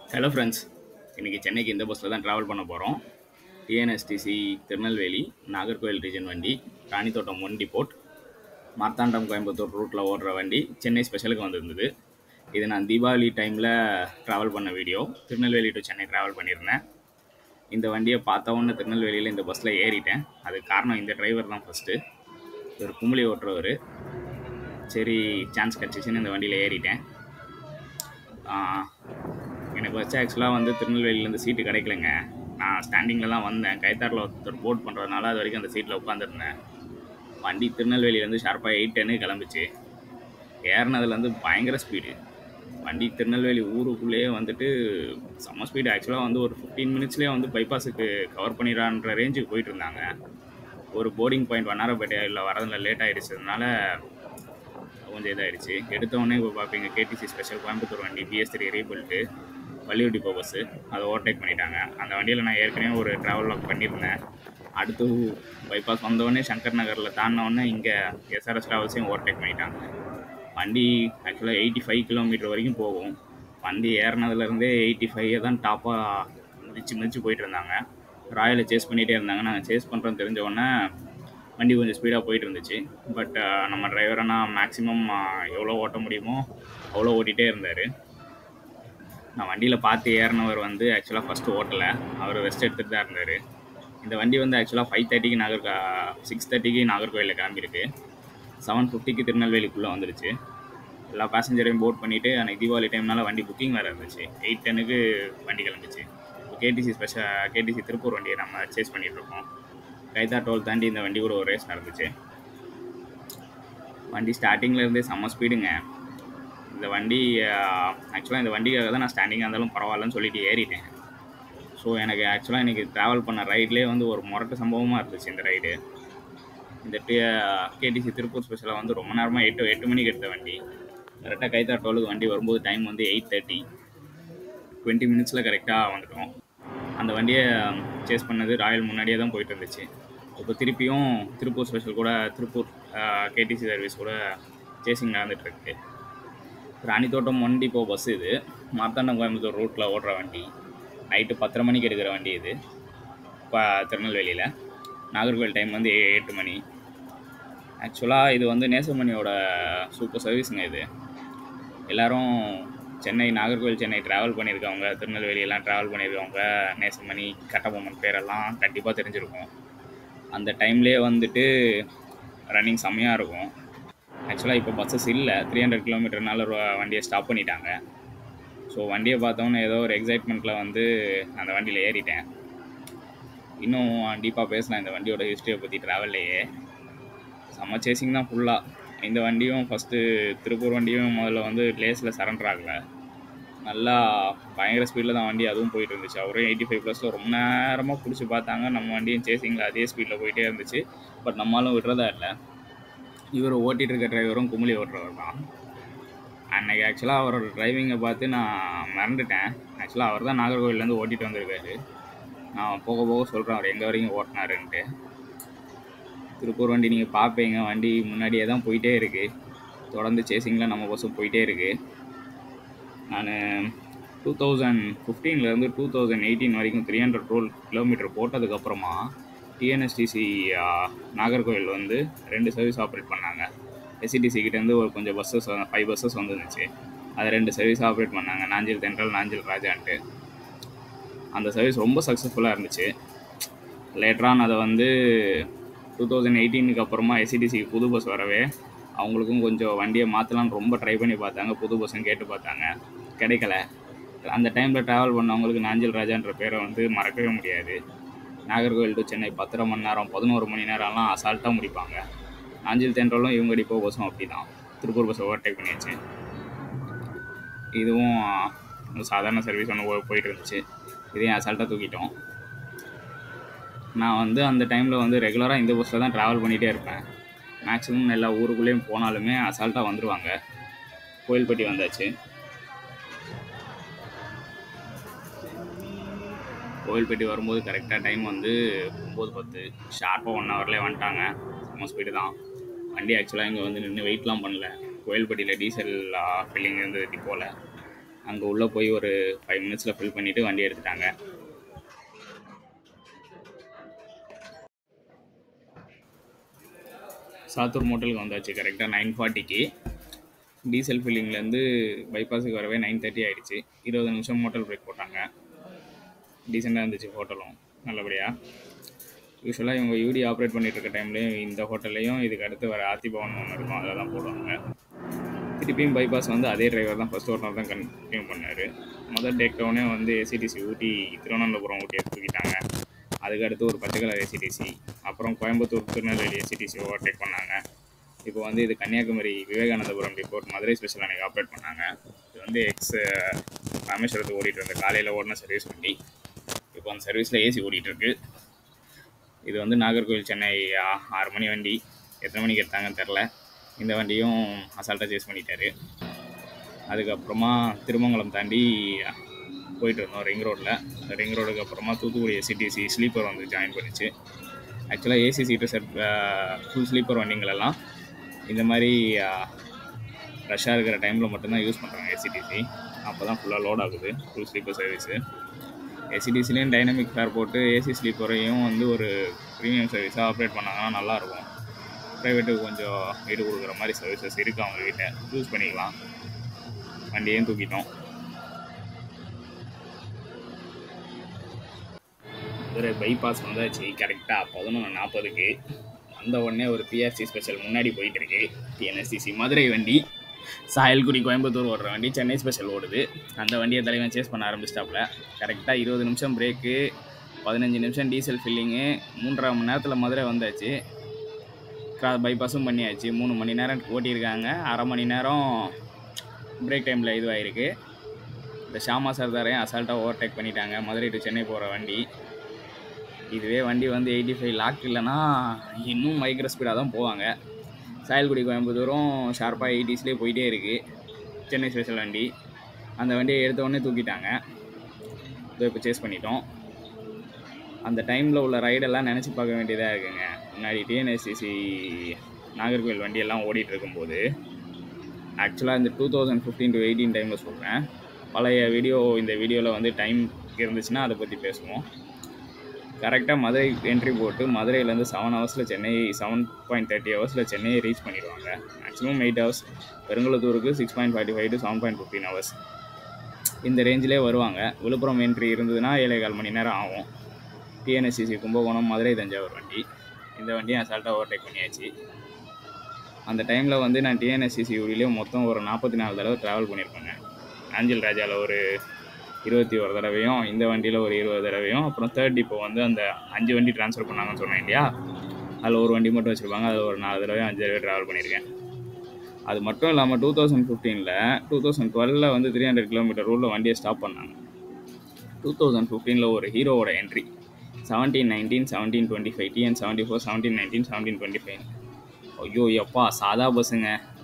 hello friends இன்றைக்கி சென்னைக்கு இந்த பஸ்ஸில் தான் ட்ராவல் பண்ண போகிறோம் டிஎன்எஸ்டிசி திருநெல்வேலி நாகர்கோவில் ரீஜன் வண்டி ராணித்தோட்டம் ஒன் டிப்போட் மார்த்தாண்டம் கோயம்புத்தூர் ரூட்டில் ஓடுற வண்டி சென்னை ஸ்பெஷலுக்கு வந்திருந்தது இது நான் தீபாவளி டைமில் ட்ராவல் பண்ண video Tirunelveli to Chennai travel பண்ணியிருந்தேன் இந்த வண்டியை பார்த்தவொன்னே திருநெல்வேலியில் இந்த பஸ்ஸில் ஏறிட்டேன் அதுக்கு காரணம் இந்த டிரைவர் தான் ஃபஸ்ட்டு ஒரு கும்பலி ஓட்டுறவர் சரி சான்ஸ் கிடச்சிச்சின்னு இந்த வண்டியில் ஏறிட்டேன் ஆஹ், எனக்கு வச்சு ஆக்சுவலாக வந்து திருநெல்வேலியிலேருந்து சீட்டு கிடைக்கலங்க நான் ஸ்டாண்டிங்கில் தான் வந்தேன் கைத்தாரில் ஒருத்தர் போட் பண்ணுறதுனால அது வரைக்கும் அந்த சீட்டில் உட்காந்துருந்தேன் வண்டி திருநெல்வேலியிலேருந்து ஷார்ப்பாக எயிட் டென்னு கிளம்பிச்சு ஏறினதுலேருந்து பயங்கர ஸ்பீடு வண்டி திருநெல்வேலி ஊருக்குள்ளேயே வந்துட்டு செம்ம ஸ்பீடு ஆக்சுவலாக வந்து ஒரு ஃபிஃப்டீன் மினிட்ஸ்லேயே வந்து பைபாஸுக்கு கவர் பண்ணிடலான்ற ரேஞ்சுக்கு போயிட்டு இருந்தாங்க ஒரு போர்டிங் பாயிண்ட் வண்ணாரப்பேட்டையில் வரதில் லேட் ஆகிடுச்சதுனால கொஞ்சம் இதாகிடுச்சு எடுத்த உடனே இப்போ பார்ப்பீங்க கேடிசி ஸ்பெஷல் கோயம்புத்தூர் வண்டி BS three rebuilt Valliyur depot bus அதை ஓவர்டேக் பண்ணிட்டாங்க அந்த வண்டியில் நான் ஏற்கனவே ஒரு ட்ராவல் பண்ணியிருந்தேன் அடுத்து பைபாஸ் வந்தோடனே சங்கர் நகரில் தாண்டினோடனே இங்கே எஸ்ஆர்எஸ் ட்ராவல்ஸையும் ஓவர்டேக் பண்ணிட்டாங்க வண்டி ஆக்சுவலாக எயிட்டி ஃபைவ் கிலோமீட்டர் வரைக்கும் போகும் வண்டி ஏறினதுலேருந்தே எயிட்டி ஃபைவ் தான் டாப்பாக மிதிச்சு மிதிச்சு போயிட்டு இருந்தாங்க ராயலை சேஸ் பண்ணிகிட்டே இருந்தாங்க நாங்கள் சேஸ் பண்ணுறோன்னு தெரிஞ்ச உடனே வண்டி கொஞ்சம் ஸ்பீடாக போயிட்டு இருந்துச்சு பட் நம்ம டிரைவரனா மேக்ஸிமம் எவ்வளோ ஓட்ட முடியுமோ அவ்வளோ ஓட்டிகிட்டே இருந்தார் நான் வண்டியில் பார்த்து ஏறினவர் வந்து ஆக்சுவலாக ஃபஸ்ட்டு ஓட்டலை அவர் ரெஸ்ட் எடுத்துகிட்டு தான் இருந்தார் இந்த வண்டி வந்து ஆக்சுவலாக ஃபைவ் தேர்ட்டிக்கு நாகர் சிக்ஸ் தேர்ட்டிக்கு நாகர்கோயிலில் கிளம்பியிருக்கு செவன் ஃபிஃப்டிக்கு திருநெல்வேலிக்குள்ளே வந்துருச்சு எல்லா பேசஞ்சரையும் போட் பண்ணிவிட்டு அன்றைக்கி தீபாவளி டைம்னால வண்டி புக்கிங் வேறு இருந்துச்சு எயிட் டென்னுக்கு வண்டி கிளம்பிச்சு கேடிசி ஸ்பெஷல் கேடிசி திருப்பூர் வண்டியை நம்ம சேஸ் பண்ணிகிட்ருக்கோம் கைதா டோல் தாண்டி இந்த வண்டி கூட ஒரு ரேஸ் நடந்துச்சு வண்டி ஸ்டார்டிங்கில் இருந்தே செம்ம ஸ்பீடுங்க இந்த வண்டி ஆக்சுவலாக இந்த வண்டிக்காக தான் நான் ஸ்டாண்டிங்காக இருந்தாலும் பரவாயில்லன்னு சொல்லிட்டு ஏறிட்டேன் ஸோ எனக்கு ஆக்சுவலாக இன்றைக்கி ட்ராவல் பண்ண ரைட்லேயே வந்து ஒரு முரட்டு சம்பவமாக இருந்துச்சு இந்த ரைடு இந்த கேடிசி திருப்பூர் ஸ்பெஷலாக வந்து ரொம்ப நேரமாக எட்டு எட்டு மணிக்கு எடுத்த வண்டி கரெக்டாக கைத்தா டோலுக்கு வண்டி வரும்போது டைம் வந்து எயிட் தேர்ட்டி டுவெண்ட்டி மினிட்ஸில் கரெக்டாக வந்துட்டோம் அந்த வண்டியை சேஸ் பண்ணது ராயல் முன்னாடியே தான் போயிட்டு இருந்துச்சு இப்போ திருப்பியும் திருப்பூர் ஸ்பெஷல் கூட திருப்பூர் கேடிசி சர்வீஸ் கூட சேசிங் நடந்துகிட்ருக்கு ராணித்தோட்டம் ஒன் டிப்போ பஸ் இது மார்த்தாண்டம் கோயம்புத்தூர் ரூட்டில் ஓடுற வண்டி நைட்டு பத்தரை மணிக்கு எடுக்கிற வண்டி இது இப்போ திருநெல்வேலியில் நாகர்கோவில் டைம் வந்து ஏ- எட்டு மணி ஆக்சுவலாக இது வந்து நேசமணியோட சூப்பர் சர்வீஸுங்க இது எல்லாரும் சென்னை நாகர்கோவில் சென்னை ட்ராவல் பண்ணியிருக்கவங்க திருநெல்வேலியெல்லாம் ட்ராவல் பண்ணியிருக்கவங்க நேசமணி கட்டபொம்மன் பேரெல்லாம் கண்டிப்பாக தெரிஞ்சிருக்கும் அந்த டைம்லேயே வந்துட்டு ரன்னிங் செம்மையாக இருக்கும் ஆக்சுவலாக இப்போ பஸ்ஸஸ் இல்லை த்ரீ ஹண்ட்ரட் கிலோமீட்டர்னால வண்டியை ஸ்டாப் பண்ணிட்டாங்க ஸோ வண்டியை பார்த்தோன்னே ஏதோ ஒரு எக்ஸைட்மெண்ட்டில் வந்து அந்த வண்டியில் ஏறிட்டேன் இன்னும் டீப்பாக பேசலாம் இந்த வண்டியோட ஹிஸ்ட்ரியை பற்றி ட்ராவல்லையே செம்ம சேசிங் தான் ஃபுல்லாக இந்த வண்டியும் ஃபஸ்ட்டு திருப்பூர் வண்டியும் முதல்ல வந்து லேஸில் சரண்டர் ஆகலை நல்லா பயங்கர ஸ்பீடில் தான் வண்டி அதுவும் போயிட்டு இருந்துச்சு அவரும் எயிட்டி ஃபைவ் ப்ளஸில் ரொம்ப நேரமாக பிடிச்சி பார்த்தாங்க நம்ம வண்டியும் சேசிங்கில் அதே ஸ்பீடில் போயிட்டே இருந்துச்சு பட் நம்மளும் விடுறதா இல்லை இவர் ஓட்டிகிட்டு இருக்க டிரைவரும் குமிழி ஓட்டுறவர் தான் அன்னைக்கு ஆக்சுவலாக அவரோட டிரைவிங்கை பார்த்து நான் மறந்துட்டேன் ஆக்சுவலாக அவர் தான் நாகர்கோவிலேருந்து ஓட்டிகிட்டு வந்திருக்காரு நான் போக போக சொல்கிறேன் அவர் எங்கே வரைக்கும் ஓட்டினாருன்ட்டு திருப்பூர் வண்டி நீங்கள் பார்ப்பீங்க வண்டி முன்னாடியே தான் போயிட்டே இருக்குது தொடர்ந்து சேசிங்கில் நம்ம பஸ்ஸும் போயிட்டே இருக்குது நான் டூ தௌசண்ட் ஃபிஃப்டீன்லேருந்து டூ தௌசண்ட் எயிட்டீன் வரைக்கும் த்ரீ ஹண்ட்ரட் ரோல் கிலோமீட்டர் போட்டதுக்கப்புறமா டிஎன்எஸ்டிசி நாகர்கோவில் வந்து ரெண்டு சர்வீஸ் ஆப்ரேட் பண்ணாங்க எஸ்சிடிசி கிட்டேருந்து ஒரு கொஞ்சம் பஸ்ஸஸ் ஃபைவ் பஸ்ஸஸ் வந்துருந்துச்சு அது ரெண்டு சர்வீஸ் ஆப்ரேட் பண்ணாங்க நாஞ்சில் தென்றல் நாஞ்சில் ராஜான்ட்டு அந்த சர்வீஸ் ரொம்ப சக்ஸஸ்ஃபுல்லாக இருந்துச்சு லேட்டரான் அதை வந்து டூ தௌசண்ட் எயிட்டீனுக்கு அப்புறமா எஸ்சிடிசிக்கு புது பஸ் வரவே அவங்களுக்கும் கொஞ்சம் வண்டியை மாற்றலான்னு ரொம்ப ட்ரை பண்ணி பார்த்தாங்க புது பஸ்ஸும் கேட்டு பார்த்தாங்க கிடைக்கல அந்த டைமில் ட்ராவல் பண்ணவங்களுக்கு நாஞ்சில் ராஜான்ற பேரை வந்து மறக்கவே முடியாது நாகர்கோவில் டு சென்னை பத்தரை மணி நேரம் பதினோரு மணி நேரம்லாம் அசால்ட்டாக முடிப்பாங்க நாஞ்சில் தென்றலும் இவங்க டிப்போ பஸ்ஸும் அப்படி தான் திருப்பூர் பஸ் ஓவர்டேக் பண்ணியாச்சு இதுவும் ஒரு சாதாரண சர்வீஸ் ஒன்று போயிட்டு இருந்துச்சு இதையும் அசால்ட்டாக தூக்கிட்டோம் நான் வந்து அந்த டைமில் வந்து ரெகுலராக இந்த பஸ்ஸில் தான் ட்ராவல் பண்ணிகிட்டே இருப்பேன் மேக்ஸிமம் எல்லா ஊருக்குள்ளேயும் போனாலுமே அசால்ட்டாக வந்துடுவாங்க கோயில்பட்டி வந்தாச்சு கோயில்பட்டி வரும்போது கரெக்டாக டைம் வந்து ஒம்பது பத்து ஷார்ப்பாக ஒன் ஹவர்லேயே வந்துட்டாங்க செம்ம ஸ்பீடு தான் வண்டி ஆக்சுவலாக இங்கே வந்து நின்று வெயிட்லாம் பண்ணல கோயில்பட்டியில் டீசல் ஃபில்லிங் இருந்தது டிப்போவில் அங்கே உள்ளே போய் ஒரு ஃபைவ் மினிட்ஸில் ஃபில் பண்ணிவிட்டு வண்டி எடுத்துட்டாங்க சாத்தூர் மோட்டலுக்கு வந்தாச்சு கரெக்டாக நைன் ஃபார்ட்டிக்கு டீசல் ஃபில்லிங்லேருந்து பைபாஸுக்கு வரவே நைன் தேர்ட்டி ஆகிடுச்சு இருபது நிமிஷம் மோட்டல் பிரேக் போட்டாங்க டீசெண்டாக இருந்துச்சு ஹோட்டலும் நல்லபடியாக யூஸ்வலாக இவங்க யூடி ஆப்ரேட் பண்ணிட்டு இருக்க டைம்லேயும் இந்த ஹோட்டல்லையும் இதுக்கு அடுத்து வர ஆர்த்தி பவன் ஒன்று இருக்கும் அதில் தான் போடுவாங்க திருப்பியும் பைபாஸ் வந்து அதே டிரைவர் தான் ஃபஸ்ட் ஓனர் தான் கண்டினியூ பண்ணார் முதல் டேக் டவுனே வந்து ஏசிடிசி ஊட்டி திருவனந்தபுரம் ஊட்டி தூக்கிட்டாங்க அதுக்கு அடுத்து ஒரு பச்சை கலர் ஏசிடிசி அப்புறம் கோயம்புத்தூர் திருநெல்வேலி ஏசிடிசி ஓவர்டேக் பண்ணாங்க இப்போ வந்து இது கன்னியாகுமரி விவேகானந்தபுரம் டிப்போர்ட் மதுரை ஸ்பெஷல் அன்றைக்கி ஆப்ரேட் பண்ணாங்க இது வந்து எக்ஸ் ராமேஸ்வரத்துக்கு ஓடிட்டு இருந்த காலையில் ஓடின சர்வீஸ் வண்டி இப்போ அந்த சர்வீஸில் ஏசி ஓடிட்டு இருக்கு இது வந்து நாகர்கோவில் சென்னை ஆ- ஆறு மணி வண்டி எத்தனை மணிக்கு எடுத்தாங்கன்னு தெரில இந்த வண்டியும் அசால்ட்டாக சேஸ் பண்ணிட்டாரு அதுக்கப்புறமா திருமங்கலம் தாண்டி போயிட்டு இருந்தோம் ரிங் ரோட்டில் ரிங் ரோடுக்கு அப்புறமா தூத்துக்குடி எஸ்சிடிசி ஸ்லீப்பர் வந்து ஜாயின் பண்ணிச்சு ஆக்சுவலாக AC seat set full sleeper வண்டிங்களெல்லாம் இந்த மாதிரி ரஷ்ஷாக இருக்கிற டைமில் மட்டும்தான் யூஸ் பண்ணுறாங்க ஏசிடிசி அப்போ தான் ஃபுல்லாக லோட் ஆகுது ஃபுல் ஸ்லீப்பர் சர்வீஸு ஏசிடிசிலையும் டைனமிக் ஃபேர் போட்டு ஏசி ஸ்லீப்பரையும் வந்து ஒரு ப்ரீமியம் சர்வீஸாக ஆப்ரேட் பண்ணாங்கன்னா நல்லாயிருக்கும் ப்ரைவேட்டுக்கு கொஞ்சம் ஈடு கொடுக்குற மாதிரி சர்வீசஸ் இருக்குது அவங்கக்கிட்ட யூஸ் பண்ணிக்கலாம் வண்டியையும் தூக்கிட்டோம் மதுரை பைபாஸ் வந்தாச்சு கரெக்டாக பதினொன்று நாற்பதுக்கு வந்த உடனே ஒரு பிஆர்சி ஸ்பெஷல் முன்னாடி போயிட்டு இருக்கு டிஎன்எஸ்டிசி மதுரை வண்டி சாயல்குடி கோயம்புத்தூர் ஓடுற வண்டி சென்னை ஸ்பெஷல் ஓடுது அந்த வண்டியை தலைவன் சேஸ் பண்ண ஆரம்பிச்சிட்டாப்புல கரெக்டாக இருபது நிமிஷம் பிரேக்கு பதினஞ்சு நிமிஷம் டீசல் ஃபில்லிங்கு மூன்றரை மணி நேரத்தில் மதுரை வந்தாச்சு கிரா பைபாஸும் பண்ணியாச்சு மூணு மணி நேரம் ஓட்டியிருக்காங்க அரை மணி நேரம் பிரேக் டைமில் இதுவாகிருக்கு இந்த ஷாமா சர்தாரையும் அசால்ட்டாக ஓவர்டேக் பண்ணிட்டாங்க மதுரை டு சென்னை போகிற வண்டி இதுவே வண்டி வந்து எயிட்டி ஃபைவ் லாக் இல்லைன்னா இன்னும் மைக்ரோ ஸ்பீடாக தான் போவாங்க சாயல்குடி கோயம்புத்தூரும் ஷார்ப்பாக எயிட்டிஸ்லேயே போயிட்டே இருக்குது சென்னை ஸ்பெஷல் வண்டி அந்த வண்டியை எடுத்த உடனே தூக்கிட்டாங்க இதோ இப்போ சேஸ் பண்ணிட்டோம் அந்த டைமில் உள்ள ரைடெல்லாம் நினச்சி பார்க்க வேண்டியதாக இருக்குங்க முன்னாடி டிஎன்எஸ்சிசி நாகர்கோவில் வண்டியெல்லாம் ஓடிட்டு இருக்கும்போது ஆக்சுவலாக இந்த two thousand fifteen to eighteen டைமில் சொல்கிறேன் பழைய வீடியோ இந்த வீடியோவில் வந்து டைம் இருந்துச்சுன்னா அதை பற்றி பேசுவோம் கரெக்டாக மதுரை என்ட்ரி போட்டு மதுரையிலேருந்து செவன் ஹவர்ஸில் சென்னை செவன் பாயிண்ட் தேர்ட்டி ஹவர்ஸில் சென்னையை ரீச் பண்ணிடுவாங்க மேக்ஸிமம் எயிட் ஹவர்ஸ் பெருங்குளத்தூருக்கு six point forty five to seven point fifteen hours இந்த ரேஞ்சிலே வருவாங்க விழுப்புரம் என்ட்ரி இருந்ததுன்னா ஏழே கால் மணி நேரம் ஆகும் டிஎன்எஸ்சிசி கும்பகோணம் மதுரை தஞ்சாவூர் வண்டி இந்த வண்டியும் அசால்ட்டாக ஓவர்டேக் பண்ணியாச்சு அந்த டைமில் வந்து நான் டிஎன்எஸ்சிசி ஊரிலேயே மொத்தம் ஒரு நாற்பத்தி நாலு தடவை ட்ராவல் பண்ணியிருப்பேங்க ஆஞ்சல் ராஜாவில் ஒரு இருபத்தி ஒரு தடவையும் இந்த வண்டியில் ஒரு இருபது தடவையும் அப்புறம் தேர்ட் இப்போ வந்து அந்த அஞ்சு வண்டி ட்ரான்ஸ்ஃபர் பண்ணாங்கன்னு சொன்னேன் இல்லையா அதில் ஒரு வண்டி மட்டும் வச்சுருப்பாங்க அதில் ஒரு நாலு தடவையும் அஞ்சு தடவை ட்ராவல் பண்ணியிருக்கேன் அது மட்டும் இல்லாமல் டூ தௌசண்ட் ஃபிஃப்டீனில் டூ தௌசண்ட் டுவெலில் வந்து த்ரீ ஹண்ட்ரட் கிலோமீட்டர் ரூலில் வண்டியை ஸ்டாப் பண்ணாங்க டூ தௌசண்ட் ஃபிஃப்டீனில் ஒரு ஹீரோவோட entry seventeen nineteen seventeen twenty five TN seventy four seventeen nineteen seventeen twenty five ஐயோ எப்பா சாதா பஸ்ஸுங்க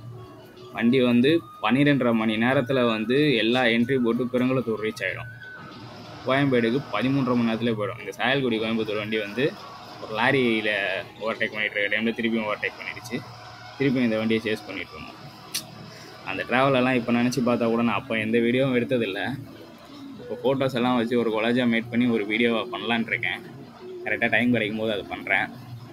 வண்டி வந்து பன்னிரெண்டரை மணி நேரத்தில் வந்து எல்லா என்ட்ரி போட்டு பெருங்குளத்தூர் ரீச் ஆகிடும் கோயம்பேடுக்கு பதிமூன்றரை மணி நேரத்தில் போயிடும் இந்த சாயல்குடி கோயம்புத்தூர் வண்டி வந்து ஒரு லாரியில் ஓவர்டேக் பண்ணிட்டு இருக்க டைமில் திருப்பியும் ஓவர்டேக் பண்ணிடுச்சு திருப்பியும் இந்த வண்டியை சேஸ் பண்ணிட்டு இருந்தோம் அந்த ட்ராவலெல்லாம் இப்போ நினச்சி பார்த்தா கூட நான் அப்போ எந்த வீடியோவும் எடுத்ததில்லை இப்போ ஃபோட்டோஸ் எல்லாம் வச்சு ஒரு கொலாஜாக மேட் பண்ணி ஒரு வீடியோவை பண்ணலான்னு இருக்கேன் கரெக்டாக டைம் கிடைக்கும் போது அது பண்ணுறேன்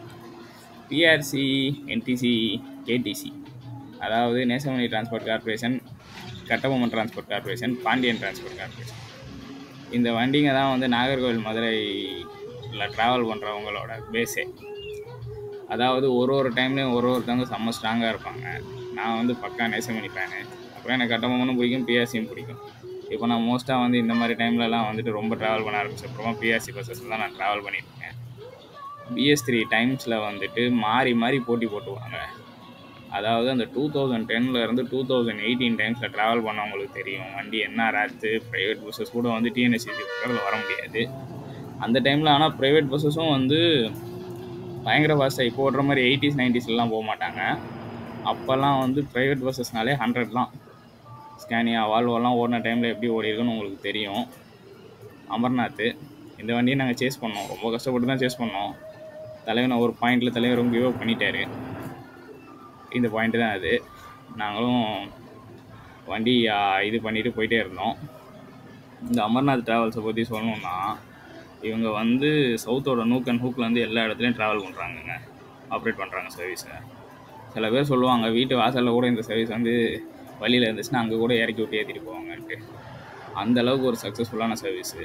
பிஆர்சி என்டிசி கேடிசி அதாவது Nesamani transport corporation Kattabomman transport corporation Pandiyan transport corporation இந்த வண்டிங்க தான் வந்து நாகர்கோவில் மதுரையில் ட்ராவல் பண்ணுறவங்களோட பேஸே அதாவது ஒரு ஒரு டைம்லேயும் ஒரு ஒருத்தவங்க செம்ம ஸ்ட்ராங்காக இருப்பாங்க நான் வந்து பக்கா நேசமணி ஃபேனு அப்புறம் எனக்கு கட்டபொம்மனும் பிடிக்கும் பிஆர்சியும் பிடிக்கும் இப்போ நான் மோஸ்ட்டாக வந்து இந்த மாதிரி டைம்லலாம் வந்துட்டு ரொம்ப ட்ராவல் பண்ண ஆரம்பிச்ச அப்புறமா பிஆர்சி பஸ்ஸஸ் தான் நான் ட்ராவல் பண்ணியிருக்கேன் பிஎஸ் த்ரீ டைம்ஸில் வந்துட்டு மாறி மாறி போட்டி போட்டுவாங்க அதாவது அந்த டூ தௌசண்ட் டென்லேருந்து டூ தௌசண்ட் எயிட்டீன் டைம்ஸில் ட்ராவல் பண்ணவங்களுக்கு தெரியும் வண்டி என்ன ரேத்து ப்ரைவேட் பஸ்ஸஸ் கூட வந்து டிஎன்எஸ்சி பக்கத்தில் வர முடியாது அந்த டைமில் ஆனால் ப்ரைவேட் பஸ்ஸஸும் வந்து பயங்கர ஃபாஸ்ட்டாக இப்போ ஓடுற மாதிரி எயிட்டிஸ் நைன்டிஸ்லாம் போக மாட்டாங்க அப்போல்லாம் வந்து ப்ரைவேட் பஸ்ஸஸ்னாலே ஹண்ட்ரட் தான் ஸ்கேனியா வால்வோலாம் ஓடின டைமில் எப்படி ஓடி இருக்குன்னு உங்களுக்கு தெரியும் அமர்நாத் இந்த வண்டியை நாங்கள் சேஸ் பண்ணோம் ரொம்ப கஷ்டப்பட்டு தான் சேஸ் பண்ணோம் தலைவனை ஒரு பாயிண்டில் தலைவரும் கிவ் அப் பண்ணிட்டாரு இந்த பாயிண்ட் தான் அது நாங்களும் வண்டி ஆ, இது பண்ணிட்டு போயிட்டே இருந்தோம் இந்த அமர்நாத் ட்ராவல்ஸை பற்றி சொல்லணும்னா இவங்க வந்து சவுத்தோட நூக் அண்ட் ஹூக்லேருந்து எல்லா இடத்துலையும் ட்ராவல் பண்ணுறாங்கங்க ஆப்ரேட் பண்ணுறாங்க சர்வீஸை சில பேர் சொல்லுவாங்க வீட்டு வாசலில் கூட இந்த சர்வீஸ் வந்து வழியில் இருந்துச்சுன்னா அங்கே கூட இறக்கி விட்டு ஏற்றிட்டு போவாங்கன்ட்டு அந்த அளவுக்கு ஒரு சக்ஸஸ்ஃபுல்லான சர்வீஸு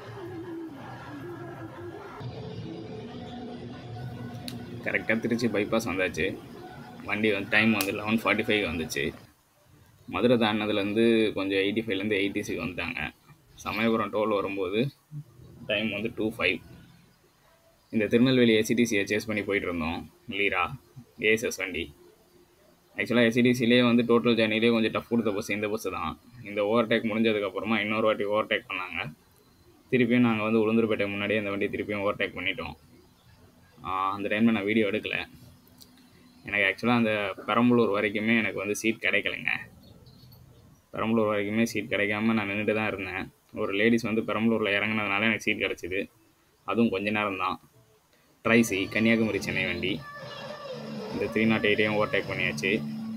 கரெக்டாக திருச்சி பைபாஸ் வந்தாச்சு வண்டி வந்து டைம் வந்து லெவன் ஃபார்ட்டி ஃபைவ் வந்துச்சு மதுரை தாண்டினதுலேருந்து கொஞ்சம் எயிட்டி ஃபைவ்லேருந்து எயிட்டிஸுக்கு வந்துட்டாங்க சமயபுரம் டோல் வரும்போது டைம் வந்து டூ ஃபைவ் இந்த திருநெல்வேலி எஸ்சிடிசியை சேஸ் பண்ணி போயிட்டு இருந்தோம் லீரா ஏஎஸ்எஸ் வண்டி ஆக்சுவலாக எஸ்சிடிசிலே வந்து டோட்டல் ஜர்னிலே கொஞ்சம் டஃப் கொடுத்த பஸ் இந்த பஸ்ஸு தான் இந்த ஓவர்டேக் முடிஞ்சதுக்கப்புறமா இன்னொரு வாட்டி ஓவர்டேக் பண்ணாங்க திருப்பியும் நாங்கள் வந்து உளுந்தூர்பேட்டை முன்னாடியே அந்த வண்டியை திருப்பியும் ஓவர்டேக் பண்ணிட்டோம் ஆஹ் அந்த டைமில் நான் வீடியோ எடுக்கலை எனக்கு ஆக்சுவலாக அந்த பெரம்பலூர் வரைக்குமே எனக்கு வந்து சீட் கிடைக்கலைங்க பெரம்பலூர் வரைக்குமே சீட் கிடைக்காம நான் நின்றுட்டு தான் இருந்தேன் ஒரு லேடிஸ் வந்து பெரம்பலூரில் இறங்குனதுனால எனக்கு சீட் கிடச்சிது அதுவும் கொஞ்ச நேரம் தான் ட்ரைசி கன்னியாகுமரி சென்னை வண்டி இந்த த்ரீ நாட் எயிட்டையும் ஓவர்டேக் பண்ணியாச்சு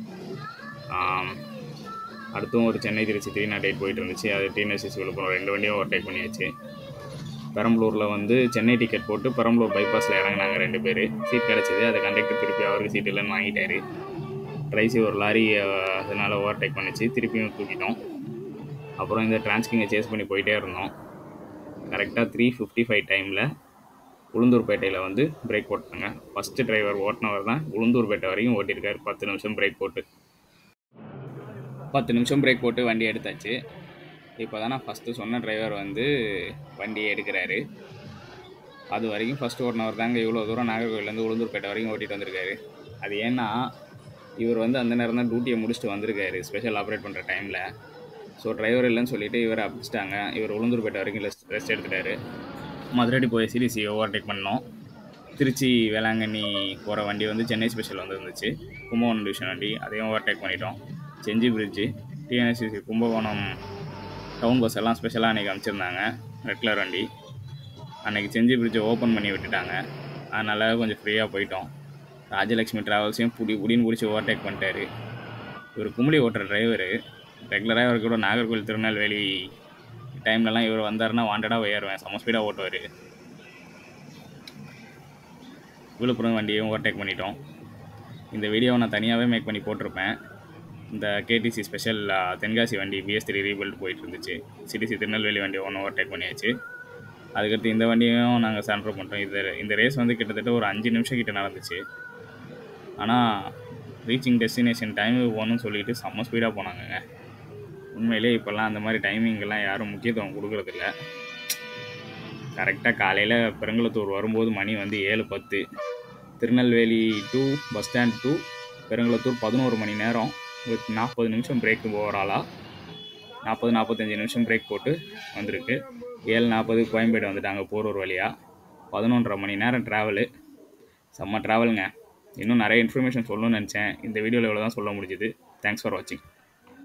ஆம், அடுத்தும் ஒரு Chennai Trichy three naught eight போயிட்டு இருந்துச்சு அது டிஎன்எஸ்எஸ் விழுப்புரம் ரெண்டு வண்டியும் ஓவர்டேக் பண்ணியாச்சு பெரம்பலூரில் வந்து சென்னை டிக்கெட் போட்டு பெரம்பலூர் பைபாஸில் இறங்குனாங்க ரெண்டு பேர் சீட் கிடச்சிது அதை கண்டக்டர் திருப்பி அவருக்கு சீட் இல்லைன்னு வாங்கிட்டாரு ட்ரைசி ஒரு லாரி அஹ், அதனால ஓவர்டேக் பண்ணிச்சு திருப்பியும் தூக்கிட்டோம் அப்புறம் இந்த டிரான்ஸ்கிங்கை சேஸ் பண்ணி போயிட்டே இருந்தோம் கரெக்டாக த்ரீ ஃபிஃப்டி ஃபைவ் டைமில் உளுந்தூர்பேட்டையில் வந்து பிரேக் போட்டாங்க ஃபஸ்ட்டு டிரைவர் ஓட்டினவர் தான் உளுந்தூர்பேட்டை வரைக்கும் ஓட்டியிருக்காரு பத்து நிமிஷம் பிரேக் போட்டு பத்து நிமிஷம் பிரேக் போட்டு வண்டி எடுத்தாச்சு இப்போ தான் நான் ஃபஸ்ட்டு சொன்ன டிரைவர் வந்து வண்டியை எடுக்கிறாரு அது வரைக்கும் ஃபஸ்ட்டு ஓட்டினவர் தாங்க இவ்வளோ தூரம் நாகர்கோவிலேருந்து உளுந்தூர்பேட்டை வரைக்கும் ஓட்டிகிட்டு வந்திருக்காரு அது ஏன்னா இவர் வந்து அந்த நேரம் தான் டியூட்டியை முடிச்சுட்டு வந்திருக்காரு ஸ்பெஷல் ஆப்ரேட் பண்ணுற டைமில் ஸோ டிரைவர் இல்லைன்னு சொல்லிட்டு இவரை அப்பிச்சிட்டாங்க இவர் உளுந்தூர்பேட்டை வரைக்கும் ரெஸ்ட் ரெஸ்ட் எடுத்துட்டாரு மதுரைடி போய் சிடிசி ஓவர்டேக் பண்ணோம் திருச்சி வேளாங்கண்ணி போகிற வண்டி வந்து சென்னை ஸ்பெஷல் வந்துருந்துச்சு கும்பகோணம் டிவிஷன் வண்டி அதையும் ஓவர்டேக் பண்ணிட்டோம் செஞ்சி பிரிட்ஜு டிஎன்எஸ்சிசி கும்பகோணம் டவுன் பஸ் எல்லாம் ஸ்பெஷலாக அன்றைக்கி அமைச்சிருந்தாங்க ரெட் கலர் வண்டி அன்றைக்கி செஞ்சி பிரிட்ஜை ஓப்பன் பண்ணி விட்டுட்டாங்க அதனால் கொஞ்சம் ஃப்ரீயாக போயிட்டோம் ராஜலக்ஷ்மி ட்ராவல்ஸையும் புடி புடின்னு பிடிச்சி ஓவர்டேக் பண்ணிட்டாரு இவர் கும்பலி ஓட்டுற டிரைவரு ரெகுலராக இவர் கூட நாகர்கோவில் திருநெல்வேலி டைம்லலாம் இவர் வந்தாருன்னா வாண்டடாக ஏறுவேன் செம ஸ்பீடாக ஓட்டுவார் விழுப்புரம் வண்டியையும் ஓவர்டேக் பண்ணிட்டோம் இந்த வீடியோவை நான் தனியாகவே மேக் பண்ணி போட்டிருப்பேன் இந்த கேடிசி ஸ்பெஷல் தென்காசி வண்டி பிஎஸ் த்ரீ ரீபில்ட் போயிட்டு இருந்துச்சு சிடிசி திருநெல்வேலி வண்டி ஒன்று ஓவர்டேக் பண்ணியாச்சு அதுக்கடுத்து இந்த வண்டியும் நாங்கள் சரண்டர் பண்ணிட்டோம் இது இந்த ரேஸ் வந்து கிட்டத்தட்ட ஒரு அஞ்சு நிமிஷம் கிட்ட நடந்துச்சு ஆனால் ரீச்சிங் டெஸ்டினேஷன் டைமுக்கு போகணும்னு சொல்லிட்டு செம்ம ஸ்பீடாக போனாங்கங்க உண்மையிலே இப்போல்லாம் அந்த மாதிரி டைமிங்கெல்லாம் யாரும் முக்கியத்துவம் கொடுக்குறதில்ல கரெக்டாக காலையில் பெருங்குளத்தூர் வரும்போது மணி வந்து ஏழு பத்து Tirunelveli to bus stand to Perungalathur பதினோரு மணி நேரம் வித் நாற்பது நிமிஷம் பிரேக் ஓவராலாக நாற்பது நாற்பத்தஞ்சு நிமிஷம் பிரேக் போட்டு வந்திருக்கு ஏழு நாற்பது கோயம்பேடு வந்துட்டாங்க போரூர் வழியாக பதினொன்றரை மணி நேரம் ட்ராவலு செம்ம ட்ராவலுங்க இன்னும் நிறைய இன்ஃபர்மேஷன் சொல்லணும்னு நினச்சேன் இந்த வீடியோவில் இவ்வளோ தான் சொல்ல முடிஞ்சுது தேங்க்ஸ் ஃபார் வாட்சிங்